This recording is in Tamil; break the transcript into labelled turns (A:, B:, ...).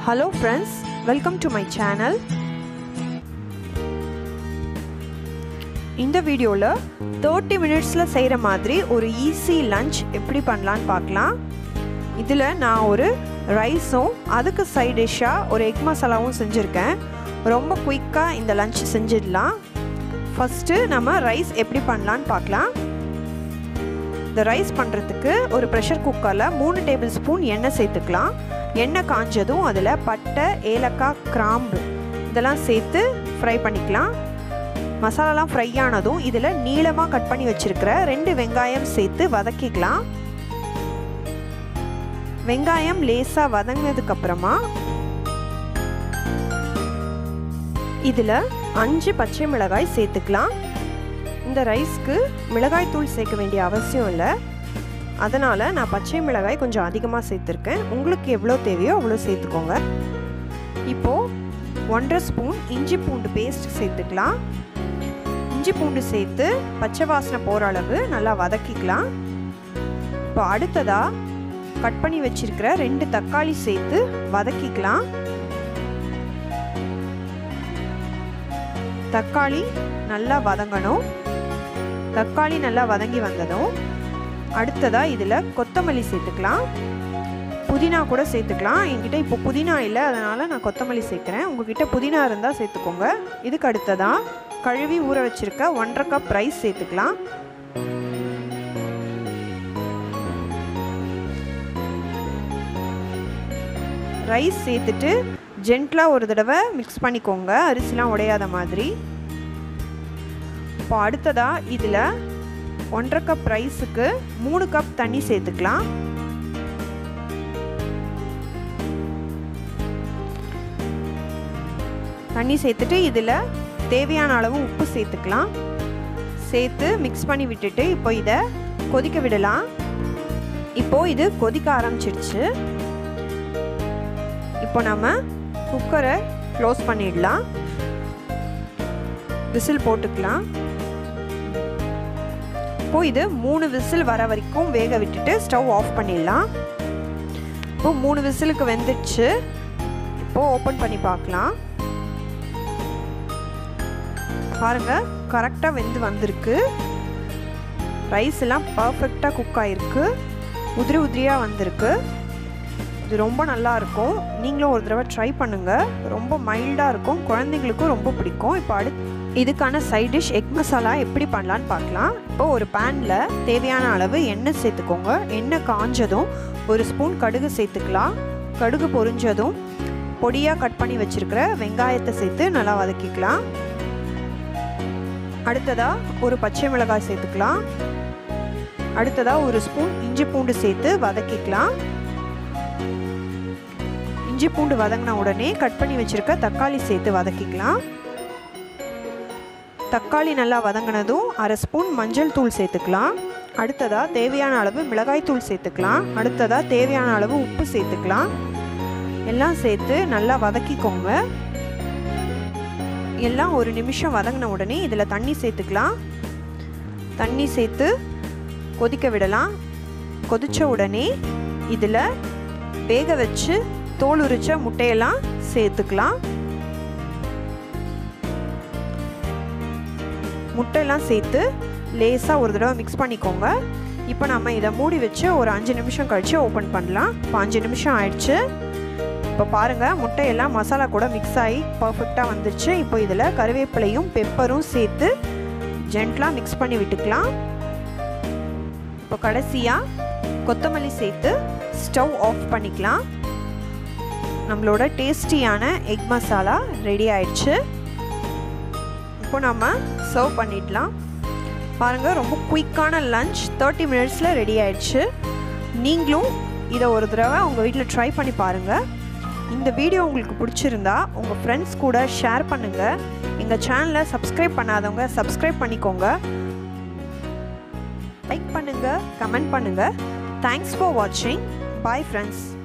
A: hello friends welcome to my channel இந்த வீடியோவில் தேர்ட்டி மினிட்ஸில் செய்கிற மாதிரி ஒரு ஈஸி லஞ்ச் எப்படி பண்ணலான்னு பார்க்கலாம் இதில் நான் ஒரு ரைஸும் அதுக்கு சைட் டிஷ்ஷாக ஒரு எக் மசாலாவும் செஞ்சுருக்கேன் ரொம்ப குயிக்காக இந்த லஞ்ச் செஞ்சிடலாம் ஃபஸ்ட்டு நம்ம ரைஸ் எப்படி பண்ணலான்னு பார்க்கலாம் இந்த ரைஸ் பண்ணுறதுக்கு ஒரு ப்ரெஷர் குக்கரில் மூணு டேபிள் ஸ்பூன் எண்ணெய் சேர்த்துக்கலாம் எண்ணெய் காஞ்சதும் அதில் பட்டை ஏலக்காய் கிராம்பு இதெல்லாம் சேர்த்து ஃப்ரை பண்ணிக்கலாம் மசாலாலாம் ஃப்ரை ஆனதும் இதில் நீளமாக கட் பண்ணி வச்சுருக்கிற ரெண்டு வெங்காயம் சேர்த்து வதக்கிக்கலாம் வெங்காயம் லேசாக வதங்கினதுக்கப்புறமா இதில் அஞ்சு பச்சை மிளகாய் சேர்த்துக்கலாம் இந்த ரைஸ்க்கு மிளகாய் தூள் சேர்க்க வேண்டிய அவசியம் இல்லை அதனால் நான் பச்சை மிளகாய் கொஞ்சம் அதிகமாக சேர்த்துருக்கேன் உங்களுக்கு எவ்வளோ தேவையோ அவ்வளோ சேர்த்துக்கோங்க இப்போது ஒன்றரை ஸ்பூன் இஞ்சி பூண்டு பேஸ்ட் சேர்த்துக்கலாம் இஞ்சி பூண்டு சேர்த்து பச்சை வாசனை போகிற அளவு நல்லா வதக்கிக்கலாம் இப்போ அடுத்ததாக கட் பண்ணி வச்சிருக்கிற ரெண்டு தக்காளி சேர்த்து வதக்கிக்கலாம் தக்காளி நல்லா வதங்கணும் தக்காளி நல்லா வதங்கி வந்ததும் அடுத்ததாக இதில் கொத்தமல்லி சேர்த்துக்கலாம் புதினா கூட சேர்த்துக்கலாம் என்கிட்ட இப்போ புதினா இல்லை அதனால் நான் கொத்தமல்லி சேர்க்குறேன் உங்ககிட்ட புதினா இருந்தால் சேர்த்துக்கோங்க இதுக்கு அடுத்ததாக கழுவி ஊற வச்சுருக்க ஒன்றரை கப் ரைஸ் சேர்த்துக்கலாம் ரைஸ் சேர்த்துட்டு ஜென்ட்லாக ஒரு தடவை மிக்ஸ் பண்ணிக்கோங்க அரிசிலாம் உடையாத மாதிரி இப்போ அடுத்ததாக இதில் ஒன்றரை கப் ரைஸுக்கு மூணு கப் தண்ணி சேர்த்துக்கலாம் தண்ணி சேர்த்துட்டு இதில் தேவையான அளவு உப்பு சேர்த்துக்கலாம் சேர்த்து மிக்ஸ் பண்ணி விட்டுட்டு இப்போ இதை கொதிக்க விடலாம் இப்போது இது கொதிக்க ஆரம்பிச்சிடுச்சு இப்போ நம்ம குக்கரை க்ளோஸ் பண்ணிடலாம் விசில் போட்டுக்கலாம் இப்போ இது மூணு விசில் வர வரைக்கும் வேக விட்டுட்டு ஸ்டவ் ஆஃப் பண்ணிடலாம் இப்போ மூணு விசிலுக்கு வெந்துடுச்சு இப்போ ஓப்பன் பண்ணி பார்க்கலாம் பாருங்க கரெக்டாக வெந்து வந்திருக்கு ரைஸ் எல்லாம் பர்ஃபெக்டாக குக் ஆகிருக்கு உதிரி உதிரியாக வந்திருக்கு இது ரொம்ப நல்லா இருக்கும் நீங்களும் ஒரு தடவை ட்ரை பண்ணுங்கள் ரொம்ப மைல்டாக இருக்கும் குழந்தைங்களுக்கும் ரொம்ப பிடிக்கும் இப்போ அடுத்து இதுக்கான சைட் டிஷ் எக் மசாலா எப்படி பண்ணலான்னு பார்க்கலாம் இப்போ ஒரு பேனில் தேவையான அளவு எண்ணெய் சேர்த்துக்கோங்க எண்ணெய் காஞ்சதும் ஒரு ஸ்பூன் கடுகு சேர்த்துக்கலாம் கடுகு பொரிஞ்சதும் பொடியாக கட் பண்ணி வச்சுருக்கிற வெங்காயத்தை சேர்த்து நல்லா வதக்கிக்கலாம் அடுத்ததாக ஒரு பச்சை மிளகாய் சேர்த்துக்கலாம் அடுத்ததாக ஒரு ஸ்பூன் இஞ்சி பூண்டு சேர்த்து வதக்கிக்கலாம் இஞ்சி பூண்டு வதங்கின உடனே கட் பண்ணி வச்சுருக்க தக்காளி சேர்த்து வதக்கிக்கலாம் தக்காளி நல்லா வதங்கினதும் அரை ஸ்பூன் மஞ்சள் தூள் சேர்த்துக்கலாம் அடுத்ததாக தேவையான அளவு மிளகாய் தூள் சேர்த்துக்கலாம் அடுத்ததாக தேவையான அளவு உப்பு சேர்த்துக்கலாம் எல்லாம் சேர்த்து நல்லா வதக்கிக்கோங்க எல்லாம் ஒரு நிமிஷம் வதங்கின உடனே இதில் தண்ணி சேர்த்துக்கலாம் தண்ணி சேர்த்து கொதிக்க விடலாம் கொதித்த உடனே இதில் வேக வச்சு தோல் உரிச்ச முட்டையெல்லாம் சேர்த்துக்கலாம் முட்டையெல்லாம் சேர்த்து லேசாக ஒரு தடவை மிக்ஸ் பண்ணிக்கோங்க இப்போ நம்ம இதை மூடி வச்சு ஒரு அஞ்சு நிமிஷம் கழித்து ஓப்பன் பண்ணலாம் இப்போ அஞ்சு நிமிஷம் ஆயிடுச்சு இப்போ பாருங்கள் முட்டையெல்லாம் மசாலா கூட மிக்ஸ் ஆகி பர்ஃபெக்டாக வந்துருச்சு இப்போ இதில் கருவேப்பிலையும் பெப்பரும் சேர்த்து ஜென்ட்லாக மிக்ஸ் பண்ணி விட்டுக்கலாம் இப்போ கடைசியாக கொத்தமல்லி சேர்த்து ஸ்டவ் ஆஃப் பண்ணிக்கலாம் நம்மளோட டேஸ்டியான எக் மசாலா ரெடி ஆயிடுச்சு இப்போ நம்ம சர்வ் பண்ணிடலாம் பாருங்கள் ரொம்ப குயிக்கான லஞ்ச் தேர்ட்டி மினிட்ஸில் ரெடி ஆயிடுச்சு நீங்களும் இதை ஒரு தடவை உங்கள் வீட்டில் ட்ரை பண்ணி பாருங்கள் இந்த வீடியோ உங்களுக்கு பிடிச்சிருந்தா உங்கள் ஃப்ரெண்ட்ஸ் கூட ஷேர் பண்ணுங்கள் எங்கள் சேனலை சப்ஸ்கிரைப் பண்ணாதவங்க சப்ஸ்கிரைப் பண்ணிக்கோங்க லைக் பண்ணுங்கள் கமெண்ட் பண்ணுங்கள் தேங்க்ஸ் ஃபார் வாட்சிங் பாய் ஃப்ரெண்ட்ஸ்